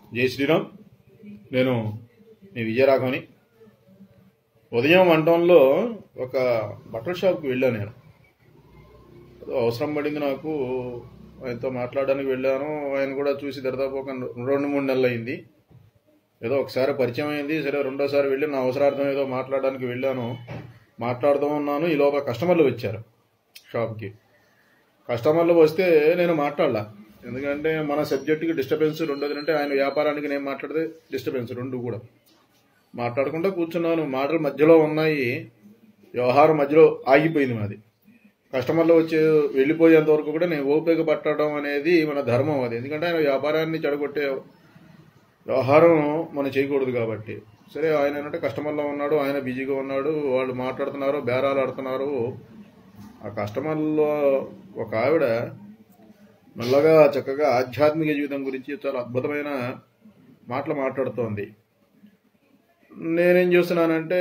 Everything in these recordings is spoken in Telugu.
జై శ్రీరామ్ నేను మీ విజయరాఘవని ఉదయం వంటంలో ఒక బట్టల షాప్కి వెళ్ళాను నేను ఏదో అవసరం పడింది నాకు ఆయనతో మాట్లాడడానికి వెళ్ళాను ఆయన కూడా చూసి దరిదాపు ఒక రెండు మూడు నెలలు అయింది ఏదో ఒకసారి పరిచయం అయింది సరే రెండోసారి వెళ్ళి నా అవసరార్థం ఏదో మాట్లాడడానికి వెళ్ళాను మాట్లాడుతూ ఉన్నాను ఈ లోపల కస్టమర్లు వచ్చారు షాప్కి కస్టమర్లు వస్తే నేను మాట్లాడలా ఎందుకంటే మన సబ్జెక్టుకి డిస్టర్బెన్స్ రెండోది అంటే ఆయన వ్యాపారానికి నేను మాట్లాడితే డిస్టర్బెన్స్ రెండు కూడా మాట్లాడకుండా కూర్చున్నాను మాటలు మధ్యలో ఉన్నాయి వ్యవహారం మధ్యలో ఆగిపోయింది మాది కస్టమర్లు వచ్చి వెళ్ళిపోయేంత వరకు కూడా నేను ఓపిక పట్టడం అనేది మన ధర్మం అది ఎందుకంటే ఆయన వ్యాపారాన్ని చెడగొట్టే వ్యవహారం మనం చేయకూడదు కాబట్టి సరే ఆయన ఏంటంటే కస్టమర్లో ఉన్నాడు ఆయన బిజీగా ఉన్నాడు వాళ్ళు మాట్లాడుతున్నారు బేరాలు ఆడుతున్నారు ఆ కస్టమర్లో ఒక ఆవిడ మెల్లగా చక్కగా ఆధ్యాత్మిక జీవితం గురించి చాలా అద్భుతమైన మాటలు మాట్లాడుతోంది నేనేం చేస్తున్నానంటే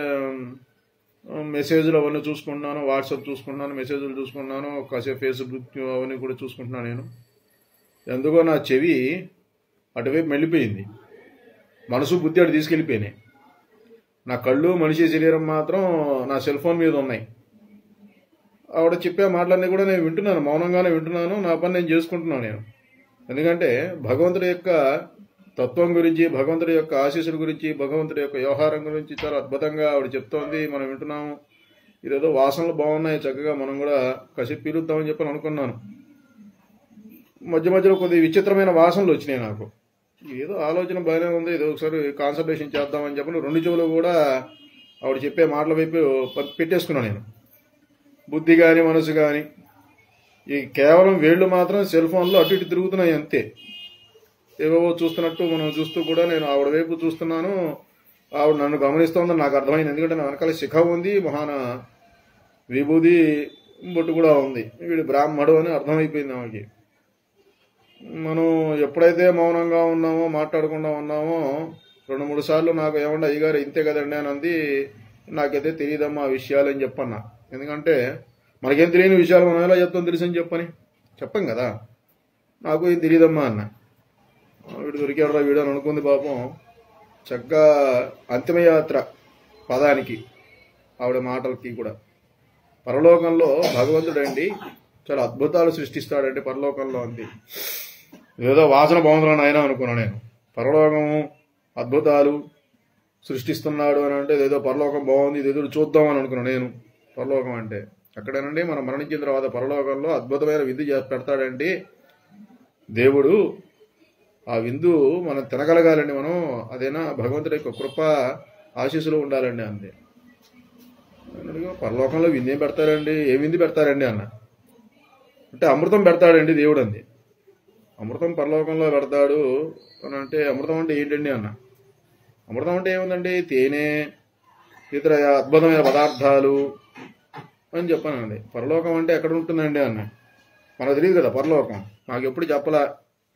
మెసేజ్లు అవన్నీ చూసుకుంటున్నాను వాట్సాప్ చూసుకుంటున్నాను మెసేజ్లు చూసుకుంటున్నాను కాసేపు ఫేస్బుక్ అవన్నీ కూడా చూసుకుంటున్నాను నేను ఎందుకో నా చెవి అటువైపు వెళ్ళిపోయింది మనసు బుద్ధి అటు తీసుకెళ్ళిపోయినాయి నా కళ్ళు మనిషి శరీరం మాత్రం నా సెల్ ఫోన్ మీద ఉన్నాయి ఆవిడ చెప్పే మాటలన్నీ కూడా నేను వింటున్నాను మౌనంగానే వింటున్నాను నా పని నేను చేసుకుంటున్నాను నేను ఎందుకంటే భగవంతుడి యొక్క తత్వం గురించి భగవంతుడి యొక్క ఆశీస్సుల గురించి భగవంతుడి యొక్క వ్యవహారం గురించి చాలా అద్భుతంగా ఆవిడ చెప్తోంది మనం వింటున్నాము ఇదేదో వాసనలు బాగున్నాయి చక్కగా మనం కూడా కసిపి పీలుద్దామని చెప్పని అనుకున్నాను మధ్య మధ్యలో కొద్ది విచిత్రమైన వాసనలు వచ్చినాయి నాకు ఏదో ఆలోచన బాగానే ఉంది ఏదో ఒకసారి కాన్సన్ట్రేషన్ చేద్దామని చెప్పని రెండు చెవులు కూడా ఆవిడ చెప్పే మాటల వైపు ప- పెట్టేసుకున్నాను నేను బుద్ధి కానీ మనసు కానీ ఈ కేవలం వేళ్ళు మాత్రం సెల్ ఫోన్లో అటు ఇటు తిరుగుతున్నాయి అంతే ఏవేవో చూస్తున్నట్టు మనం చూస్తూ కూడా నేను ఆవిడ వైపు చూస్తున్నాను ఆవిడ నన్ను గమనిస్తోందని నాకు అర్థమైంది ఎందుకంటే నా వెనకాల శిఖ ఉంది మహాన విభూది బొట్టు కూడా ఉంది వీడు బ్రాహ్మడు అని అర్థమైపోయింది ఆమెకి మనం ఎప్పుడైతే మౌనంగా ఉన్నామో మాట్లాడకుండా ఉన్నామో రెండు మూడు సార్లు నాకు ఏమన్నా అయ్యగారు ఇంతే కదండి అని అంది నాకైతే తెలియదమ్మా ఆ విషయాలు అని చెప్పన్నా ఎందుకంటే మనకేం తెలియని విషయాలు మనం ఎలా చెప్తాం తెలుసు అని చెప్పని చెప్పం కదా నాకు ఏం తెలియదమ్మా అన్న వీడు దొరికాడురా వీడు అని అనుకుంది పాపం చక్కగా అంతిమయాత్ర పదానికి ఆవిడ మాటలకి కూడా పరలోకంలో భగవంతుడండి చాలా అద్భుతాలు సృష్టిస్తాడండి పరలోకంలో అంది ఏదో వాసన బాగుందని ఆయన అనుకున్నాను నేను పరలోకము అద్భుతాలు సృష్టిస్తున్నాడు అని అంటే ఏదో పరలోకం బాగుంది ఇది ఎదురు చూద్దాం అని అనుకున్నాను నేను పరలోకం అంటే అక్కడేనండి మనం మరణించిన తర్వాత పరలోకంలో అద్భుతమైన విందు చేసి పెడతాడండి దేవుడు ఆ విందు మనం తినగలగాలండి మనం అదేనా భగవంతుడి యొక్క కృప ఆశీస్సులు ఉండాలండి అంతే నేను అడిగా, పరలోకంలో విందు ఏం పెడతారండి ఏ విందు పెడతారండి అన్న అంటే అమృతం పెడతాడండి దేవుడు అంది అమృతం పరలోకంలో పెడతాడు అని అంటే అమృతం అంటే ఏంటండి అన్న అమృతం అంటే ఏముందండి తేనె ఇతర అద్భుతమైన పదార్థాలు అని చెప్పానండి పరలోకం అంటే ఎక్కడ ఉంటుందండి అన్న మనకు తెలియదు కదా పరలోకం నాకు ఎప్పుడు చెప్పలా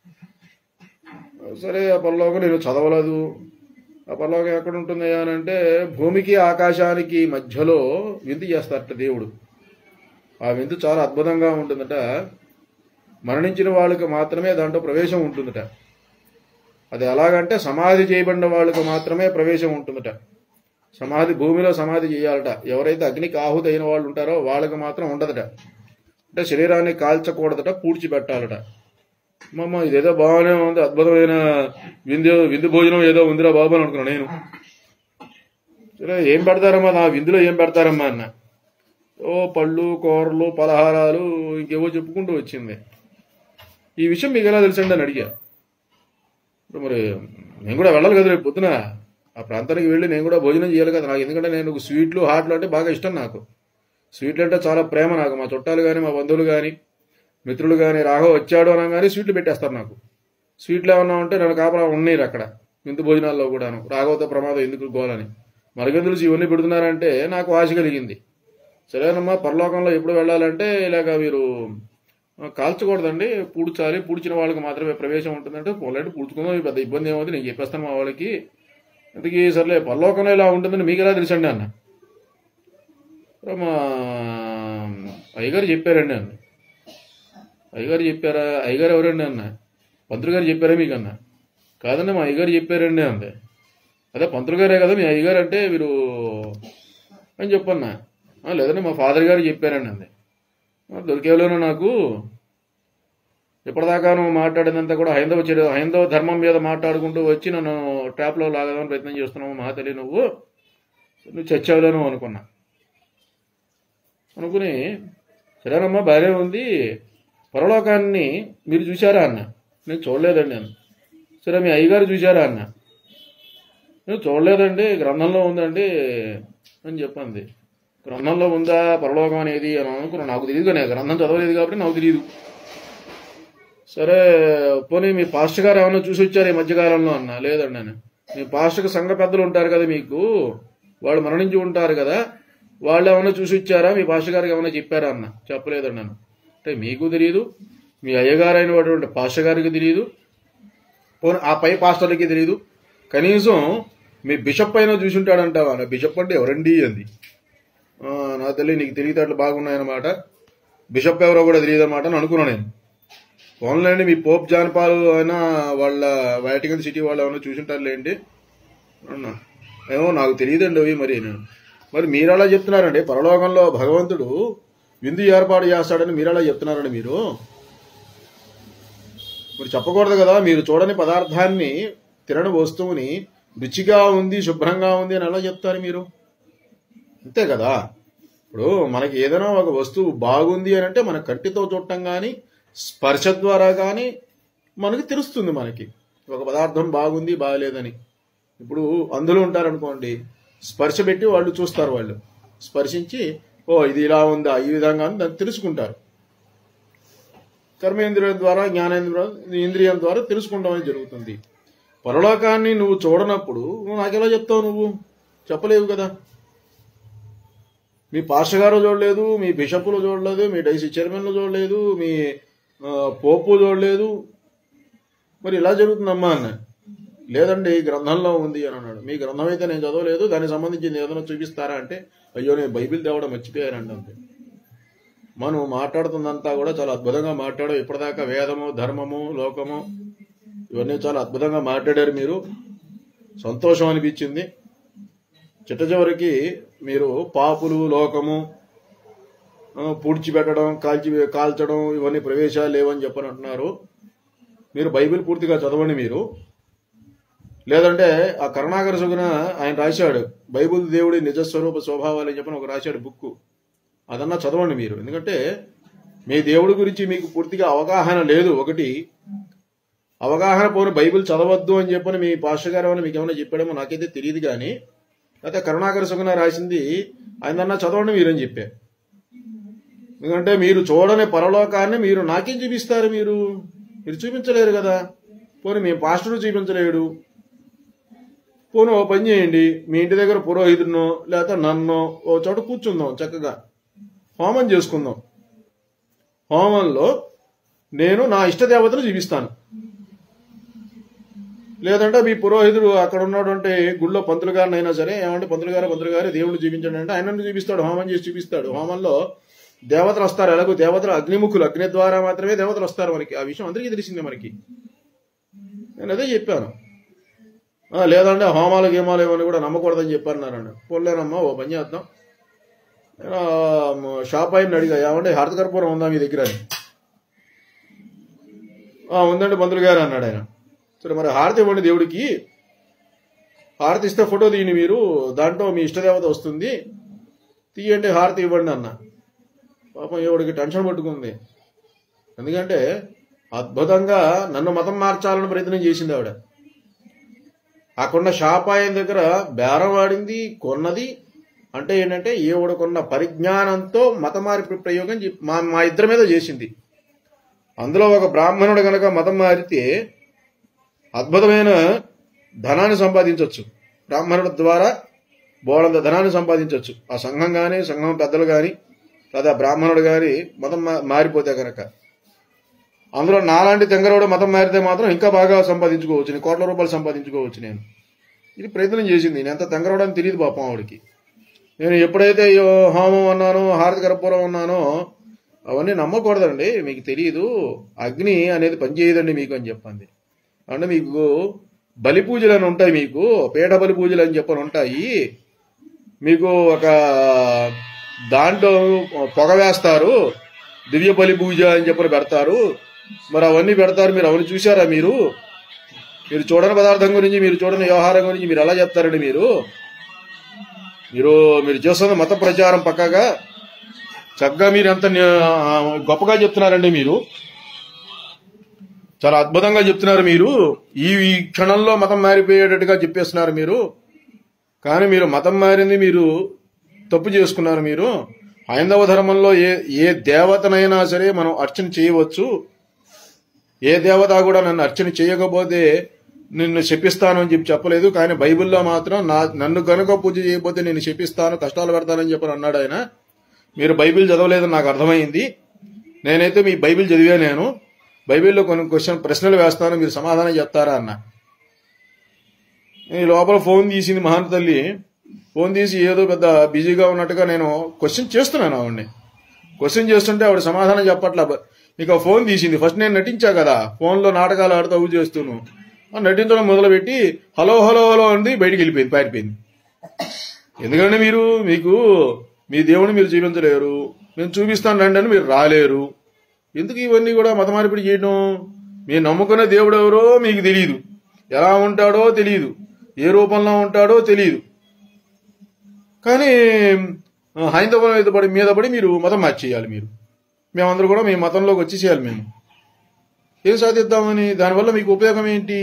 సరే ఆ పరలోకం నేను చదవలేదు ఆ పరలోకం ఎక్కడ ఉంటుంది అని అంటే భూమికి ఆకాశానికి మధ్యలో విందు చేస్తారట దేవుడు ఆ విందు చాలా అద్భుతంగా ఉంటుందట మరణించిన వాళ్ళకి మాత్రమే దాంట్లో ప్రవేశం ఉంటుందట అది ఎలాగంటే సమాధి చేయబడిన వాళ్ళకి మాత్రమే ప్రవేశం ఉంటుందట సమాధి భూమిలో సమాధి చేయాలట ఎవరైతే అగ్నికి ఆహుతి అయిన వాళ్ళు ఉంటారో వాళ్ళకి మాత్రం ఉండదట అంటే శరీరాన్ని కాల్చకూడదట పూడ్చిపెట్టాలట మమ్మ ఇదేదో బాగానే ఉంది అద్భుతమైన విందు విందు భోజనం ఏదో ఉందిరా బాబు అని అనుకున్నాను నేను సరే ఏం పెడతారమ్మా నా విందులో ఏం పెడతారమ్మా అన్న ఓ పళ్ళు కూరలు పలహారాలు ఇంకేవో చెప్పుకుంటూ వచ్చింది ఈ విషయం మీకు ఎలా తెలుసండి అని అడిగా ఇప్పుడు మరి నేను కూడా వెళ్ళాలి కదా రేపు పొద్దున ఆ ప్రాంతానికి వెళ్ళి నేను కూడా భోజనం చేయాలి కదా నాకు ఎందుకంటే నేను స్వీట్లు హాట్లు అంటే బాగా ఇష్టం నాకు స్వీట్లు అంటే చాలా ప్రేమ నాకు మా చుట్టాలు కానీ మా బంధువులు కానీ మిత్రులు కానీ రాఘవ వచ్చాడు అనగానే స్వీట్లు పెట్టేస్తారు నాకు స్వీట్లు ఏమన్నా ఉంటే నన్ను కాపలా ఉన్నాయి అక్కడ విందు భోజనాల్లో కూడాను రాఘవతో ప్రమాదం ఎందుకు గోలని మరగందులు ఇవన్నీ పెడుతున్నారంటే నాకు ఆశ కలిగింది సరేనమ్మా పరలోకంలో ఎప్పుడు వెళ్ళాలంటే ఇలాగ మీరు ఆ, కాల్చకూడదండి పూడ్చాలి పూడ్చిన వాళ్ళకి మాత్రమే ప్రవేశం ఉంటుందంటే పోలంటే పూడ్చుకుందాం ఇది పెద్ద ఇబ్బంది ఏమవుతుంది నేను చెప్పేస్తాను మా వాళ్ళకి ఇంతకీ సర్లే పరలోకంలో ఇలా ఉంటుందని మీకు ఎలా తెలుసండి అన్న మా అయ్యగారు చెప్పారండి అన్న అయ్యగారు చెప్పారా అయ్యగారు ఎవరండి అన్న పంతులు గారు చెప్పారా మీకు అన్న కాదండి మా అయ్యగారు చెప్పారండి అంది అదే పంతులు గారే కదా మీ అయ్యగారు అంటే మీరు అని చెప్పన్నా "ఆ, లేదండి మా ఫాదర్ గారు చెప్పారండి అంది "ఆ, దొరికేలోనూ నాకు ఇప్పటిదాకా నువ్వు మాట్లాడినంత కూడా హైందవ చరి- హైందవ ధర్మం మీద మాట్లాడుకుంటూ వచ్చి నన్ను ట్రాప్లో లాగదామని ప్రయత్నం చేస్తున్నావు మా తల్లి నువ్వు నువ్వు చచ్చావులేను అనుకున్నా అనుకుని సరేనమ్మా బాగానే ఉంది పరలోకాన్ని మీరు చూశారా అన్న నేను చూడలేదండి నేను సరే మీ అయ్యగారు చూశారా అన్న నేను చూడలేదండి గ్రంథంలో ఉందండి అని చెప్పింది గ్రంథంలో ఉందా పరలోకం అనేది అని అనుకున్నా నాకు తెలియదు నేను గ్రంథం చదవలేదు కాబట్టి నాకు తెలియదు సరే పోనీ మీ పాస్టర్ గారు ఏమైనా చూసి వచ్చారు ఈ మధ్యకాలంలో అన్న లేదండి నేను మీ పాస్టర్కి సంఘ పెద్దలు ఉంటారు కదా మీకు వాళ్ళు మరణించి ఉంటారు కదా వాళ్ళు ఏమైనా చూసి వచ్చారా మీ పాస్టర్ గారికి ఏమైనా చెప్పారా అన్న చెప్పలేదండి నేను అంటే మీకు తెలియదు మీ అయ్యగారు అయినటువంటి పాస్టర్ గారికి తెలియదు పోనీ ఆ పై పాస్టర్కి తెలియదు కనీసం మీ బిషప్ అయినా చూసి ఉంటాడంటావా నా బిషప్ అంటే ఎవరండి అంది "ఆ, నా తల్లి నీకు తెలివితేటలు బాగున్నాయన్నమాట బిషప్ ఎవరో కూడా తెలియదు అనమాట అని అనుకున్నాను నేను ఓన్లీ మీ పోప్ జానపాలు అయినా వాళ్ళ వాటికన్ సిటీ వాళ్ళు ఏమైనా చూసింటారులేండి అన్నా ఏమో నాకు తెలియదండి అవి మరి నేను మరి మీరు అలా చెప్తున్నారండి పరలోకంలో భగవంతుడు విందు ఏర్పాటు చేస్తాడని మీరు అలా చెప్తున్నారండి మీరు మరి చెప్పకూడదు కదా మీరు చూడని పదార్థాన్ని తినని వస్తువుని రుచిగా ఉంది శుభ్రంగా ఉంది అని ఎలా చెప్తారు మీరు అంతే కదా ఇప్పుడు మనకి ఏదైనా ఒక వస్తువు బాగుంది అని అంటే మన కంటితో చూడటం కానీ స్పర్శ ద్వారా కానీ మనకి తెలుస్తుంది మనకి ఒక పదార్థం బాగుంది బాగలేదని ఇప్పుడు అందులో ఉంటారనుకోండి స్పర్శ పెట్టి వాళ్ళు చూస్తారు వాళ్ళు స్పర్శించి ఓ ఇది ఇలా ఉందా ఈ విధంగా అని దాన్ని తెలుసుకుంటారు కర్మేంద్రియం ద్వారా జ్ఞానేంద్రియం ఇంద్రియం ద్వారా తెలుసుకుంటాం అనేది జరుగుతుంది పరలోకాన్ని నువ్వు చూడనప్పుడు నువ్వు నాకెలా చెప్తావు నువ్వు చెప్పలేవు కదా మీ పాస్టర్ గారు చూడలేదు మీ బిషప్లు చూడలేదు మీ డైసీ చైర్మన్లు చూడలేదు మీ ఆ, పోపు చూడలేదు మరి ఇలా జరుగుతుందమ్మా అన్న లేదండి ఈ గ్రంథంలో ఉంది అని అన్నాడు మీ గ్రంథం అయితే నేను చదవలేదు దానికి సంబంధించింది ఏదైనా చూపిస్తారా అంటే అయ్యో నేను బైబిల్ తేవడం మర్చిపోయానండి అంతే మనం మాట్లాడుతుందంతా కూడా చాలా అద్భుతంగా మాట్లాడాం ఇప్పటిదాకా వేదము ధర్మము లోకము ఇవన్నీ చాలా అద్భుతంగా మాట్లాడారు మీరు సంతోషం అనిపించింది చిట్ట చివరికి మీరు పాపులు లోకము ఆ, పూడ్చిపెట్టడం కాల్చి కాల్చడం ఇవన్నీ ప్రవేశాలు లేవని చెప్పని అంటున్నారు మీరు బైబిల్ పూర్తిగా చదవండి మీరు లేదంటే ఆ కరుణాకర సుగుణ ఆయన రాశాడు బైబిల్ దేవుడి నిజస్వరూప స్వభావాలు అని చెప్పని ఒక రాశాడు బుక్ అదన్నా చదవండి మీరు ఎందుకంటే మీ దేవుడి గురించి మీకు పూర్తిగా అవగాహన లేదు ఒకటి అవగాహన పోని బైబిల్ చదవద్దు అని చెప్పని మీ పాస్టర్ గారు ఏమైనా మీకు ఏమైనా చెప్పాడేమో నాకైతే తెలియదు కానీ అయితే కరుణాకర సుగుణ రాసింది ఆయనన్నా చదవండి మీరని చెప్పా ఎందుకంటే మీరు చూడని పరలోకాన్ని మీరు నాకేం చూపిస్తారు మీరు మీరు చూపించలేరు కదా పోనీ మీ పాస్టర్ చూపించలేడు పోనీ ఓ పని చేయండి మీ ఇంటి దగ్గర పురోహితుడినో లేకపోతే నన్నో ఓ చోట కూర్చుందాం చక్కగా హోమం చేసుకుందాం హోమంలో నేను నా ఇష్ట దేవతను చూపిస్తాను లేదంటే మీ పురోహితుడు అక్కడ ఉన్నాడు అంటే గుళ్ళో పంతులు గారిని అయినా సరే ఏమంటే పంతులు గారు పంతులు గారు దేవుడు చూపించండి అంటే ఆయన చూపిస్తాడు హోమం చేసి చూపిస్తాడు హోమంలో దేవతలు వస్తారు ఎలాగో దేవతలు అగ్నిముఖులు అగ్ని ద్వారా మాత్రమే దేవతలు వస్తారు మనకి ఆ విషయం అందరికీ తెలిసిందే మనకి నేను అదే చెప్పాను ఆ, లేదంటే హోమాలు గేమాలు ఏమని కూడా నమ్మకూడదని చెప్పారు నారాయణ పోలేనమ్మా ఓ పని చేద్దాం నేను ఆ, మ- షాప్ ఆయన అడిగా ఏమంటే హారతకర్పూరం ఉందా మీ దగ్గర అని "ఆ, ఉందండి పంతులు గారు అన్నాడు ఆయన సరే మరి హారతి ఇవ్వండి దేవుడికి హారతి ఇస్తే ఫోటో తీయండి మీరు దాంట్లో మీ ఇష్టదేవత వస్తుంది తీయండి హారతి ఇవ్వండి అన్న పాపం ఈవిడికి టెన్షన్ పట్టుకుంది ఎందుకంటే అద్భుతంగా నన్ను మతం మార్చాలని ప్రయత్నం చేసింది ఆవిడ అక్కడ షాప్ ఆయన దగ్గర బేరం వాడింది కొన్నది అంటే ఏంటంటే ఈవిడ కొన్న పరిజ్ఞానంతో మత మార్పు ప్రయోగం చెప్- మా మా ఇద్దరి మీద చేసింది అందులో ఒక బ్రాహ్మణుడు గనక మతం మారితే అద్భుతమైన ధనాన్ని సంపాదించవచ్చు బ్రాహ్మణుడి ద్వారా బోడంత ధనాన్ని సంపాదించవచ్చు ఆ సంఘం కానీ సంఘం పెద్దలు కానీ లేదా బ్రాహ్మణుడు కానీ మతం మా- మారిపోతే కనుక అందులో నాలాంటి తెంగరోడు మతం మారితే మాత్రం ఇంకా బాగా సంపాదించుకోవచ్చు నేను కోట్ల రూపాయలు సంపాదించుకోవచ్చు నేను ఇది ప్రయత్నం చేసింది నేను ఎంత తెంగరోడు అని తెలియదు పాపం ఆవిడకి నేను ఎప్పుడైతే ఈ హోమం అన్నానో హారతి కర్పూరం అన్నానో అవన్నీ నమ్మకూడదండి మీకు తెలియదు అగ్ని అనేది పనిచేయదండి మీకు అని చెప్పింది అంటే మీకు బలి పూజలు అని ఉంటాయి మీకు పీఠ బలి పూజలు అని చెప్పని ఉంటాయి మీకు ఒక దాంట్లో పొగ వేస్తారు దివ్య బలి పూజ అని చెప్పని పెడతారు మరి అవన్నీ పెడతారు మీరు అవన్నీ చూసారా మీరు మీరు చూడని పదార్థం గురించి మీరు చూడని వ్యవహారం గురించి మీరు ఎలా చెప్తారండి మీరు మీరు మీరు చేస్తున్న మత ప్రచారం పక్కగా చక్కగా మీరు ఎంత ని- ఆ, గొప్పగా చెప్తున్నారండి మీరు చాలా అద్భుతంగా చెప్తున్నారు మీరు ఈ ఈ క్షణంలో మతం మారిపోయేటట్టుగా చెప్పేస్తున్నారు మీరు కానీ మీరు మతం మారింది మీరు తప్పు చేసుకున్నారు మీరు హైందవ ధర్మంలో ఏ ఏ దేవతనైనా సరే మనం అర్చన చేయవచ్చు ఏ దేవత కూడా నన్ను అర్చన చేయకపోతే నిన్ను శపిస్తాను అని చెప్పి చెప్పలేదు కానీ బైబిల్లో మాత్రం నా నన్ను గనుక పూజ చేయకపోతే నేను శపిస్తాను కష్టాలు పెడతానని చెప్పని అన్నాడు ఆయన మీరు బైబిల్ చదవలేదని నాకు అర్థమైంది నేనైతే మీ బైబిల్ చదివా నేను బైబిల్లో కొన్ని క్వశ్చన్ ప్రశ్నలు వేస్తాను మీరు సమాధానం చెప్తారా అన్న ఈ లోపల ఫోన్ తీసింది మహాన్ తల్లి ఫోన్ తీసి ఏదో పెద్ద బిజీగా ఉన్నట్టుగా నేను క్వశ్చన్ చేస్తున్నాను ఆవిడ్ని క్వశ్చన్ చేస్తుంటే ఆవిడ సమాధానం చెప్పట్లా ఇక ఫోన్ తీసింది ఫస్ట్ నేను నటించా కదా ఫోన్లో నాటకాలు ఆడుతూ అవి చేస్తూను ఆ నటించడం మొదలుపెట్టి హలో హలో హలో అంది బయటికి వెళ్ళిపోయింది పారిపోయింది ఎందుకంటే మీరు మీకు మీ దేవుని మీరు చూపించలేరు నేను చూపిస్తాను రండి అని మీరు రాలేరు ఎందుకు ఇవన్నీ కూడా మత మార్పిడి చేయడం మీరు నమ్ముకున్న దేవుడు ఎవరో మీకు తెలియదు ఎలా ఉంటాడో తెలియదు ఏ రూపంలో ఉంటాడో తెలియదు కానీ ఆ, హైందవం మీద పడి మీద పడి మీరు మతం మార్చేయాలి మీరు మేమందరూ కూడా మీ మతంలోకి వచ్చేసేయాలి మేము ఏం సాధిద్దామని దానివల్ల మీకు ఉపయోగం ఏంటి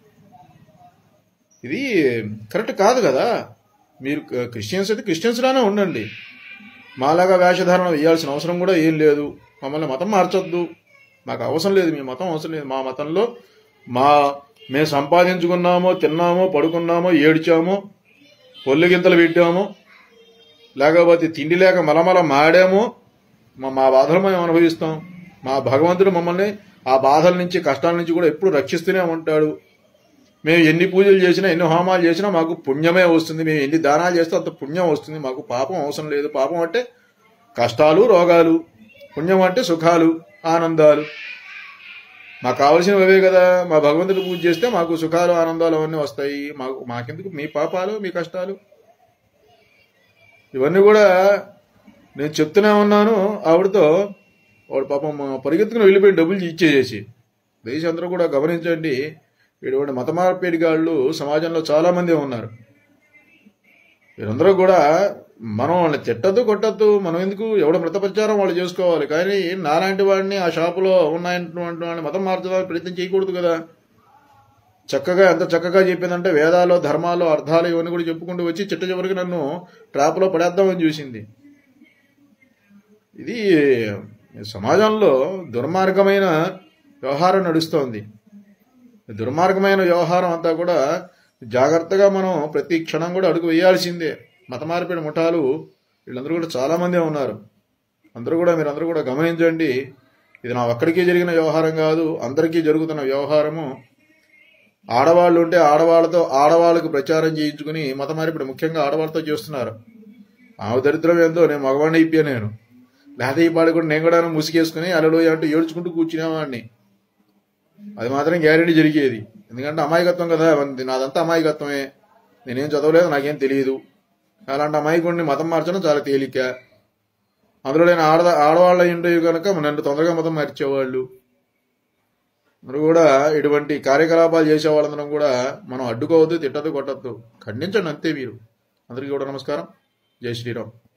ఇది కరెక్ట్ కాదు కదా మీరు క- క్రిస్టియన్స్ అయితే క్రిస్టియన్స్ లానే ఉండండి మాలాగా వేషధారణ వేయాల్సిన అవసరం కూడా ఏం లేదు మమ్మల్ని మతం మార్చొద్దు మాకు అవసరం లేదు మీ మతం అవసరం లేదు మా మతంలో మా మేము సంపాదించుకున్నామో తిన్నామో పడుకున్నామో ఏడ్చామో పొల్లు గింతలు పెట్టామో లేకపోతే తిండి లేక మలమల మాడామో మా మా బాధలు మేము అనుభవిస్తాం మా భగవంతుడు మమ్మల్ని ఆ బాధల నుంచి కష్టాల నుంచి కూడా ఎప్పుడు రక్షిస్తూనే ఉంటాడు మేము ఎన్ని పూజలు చేసినా ఎన్ని హోమాలు చేసినా మాకు పుణ్యమే వస్తుంది మేము ఎన్ని దానాలు చేస్తే అంత పుణ్యం వస్తుంది మాకు పాపం అవసరం లేదు పాపం అంటే కష్టాలు రోగాలు పుణ్యం అంటే సుఖాలు ఆనందాలు మాకు కావలసినవి అవే కదా మా భగవంతుడు పూజ చేస్తే మాకు సుఖాలు ఆనందాలు అవన్నీ వస్తాయి మాకు మాకెందుకు మీ పాపాలు మీ కష్టాలు ఇవన్నీ కూడా నేను చెప్తూనే ఉన్నాను ఆవిడతో వాడు పాపం పరిగెత్తుకుని వెళ్ళిపోయి డబ్బులు ఇచ్చేసేసి దయచేసి అందరూ కూడా గమనించండి ఇటువంటి మత మార్పిడిగాళ్ళు సమాజంలో చాలా మంది ఉన్నారు వీరందరూ కూడా మనం వాళ్ళని తిట్టద్దు కొట్టద్దు మనం ఎందుకు ఎవడ మృత ప్రచారం వాళ్ళు చేసుకోవాలి కానీ నాలాంటి వాడిని ఆ షాపులో ఉన్నాయంటువంటి వాడిని మతం మార్చడానికి ప్రయత్నం చేయకూడదు కదా చక్కగా ఎంత చక్కగా చెప్పిందంటే వేదాలు ధర్మాలు అర్థాలు ఇవన్నీ కూడా చెప్పుకుంటూ వచ్చి చిట్ట చివరికి నన్ను ట్రాప్లో పడేద్దామని చూసింది ఇది సమాజంలో దుర్మార్గమైన వ్యవహారం నడుస్తోంది దుర్మార్గమైన వ్యవహారం అంతా కూడా జాగ్రత్తగా మనం ప్రతి క్షణం కూడా అడుగు వేయాల్సిందే మత మార్పిడి ముఠాలు వీళ్ళందరూ కూడా చాలా మందే ఉన్నారు అందరూ కూడా మీరందరూ కూడా గమనించండి ఇది నా ఒక్కడికే జరిగిన వ్యవహారం కాదు అందరికీ జరుగుతున్న వ్యవహారము ఆడవాళ్ళు ఉంటే ఆడవాళ్ళతో ఆడవాళ్ళకు ప్రచారం చేయించుకుని మత మార్పిడి ముఖ్యంగా ఆడవాళ్ళతో చేస్తున్నారు ఆమె దరిద్రం ఏందో నేను మగవాడిని అయిపోయా నేను లేకపోతే ఈ పాడు కూడా నేను కూడా ముసిగేసుకుని అలలో అంటూ ఏడ్చుకుంటూ కూర్చునేవాడిని అది మాత్రం గ్యారెంటీ జరిగేది ఎందుకంటే అమాయకత్వం కదా మనది నాదంతా అమాయకత్వమే నేనేం చదవలేదు నాకేం తెలియదు అలాంటి అమాయకుడిని మతం మార్చడం చాలా తేలిక అందులో నేను ఆడ ఆడవాళ్ళ ఉండేవి కనుక నన్ను తొందరగా మతం మార్చేవాళ్ళు మరి కూడా ఇటువంటి కార్యకలాపాలు చేసే వాళ్ళందరం కూడా మనం అడ్డుకోవద్దు తిట్టద్దు కొట్టద్దు ఖండించండి అంతే మీరు అందరికీ కూడా నమస్కారం జై శ్రీరామ్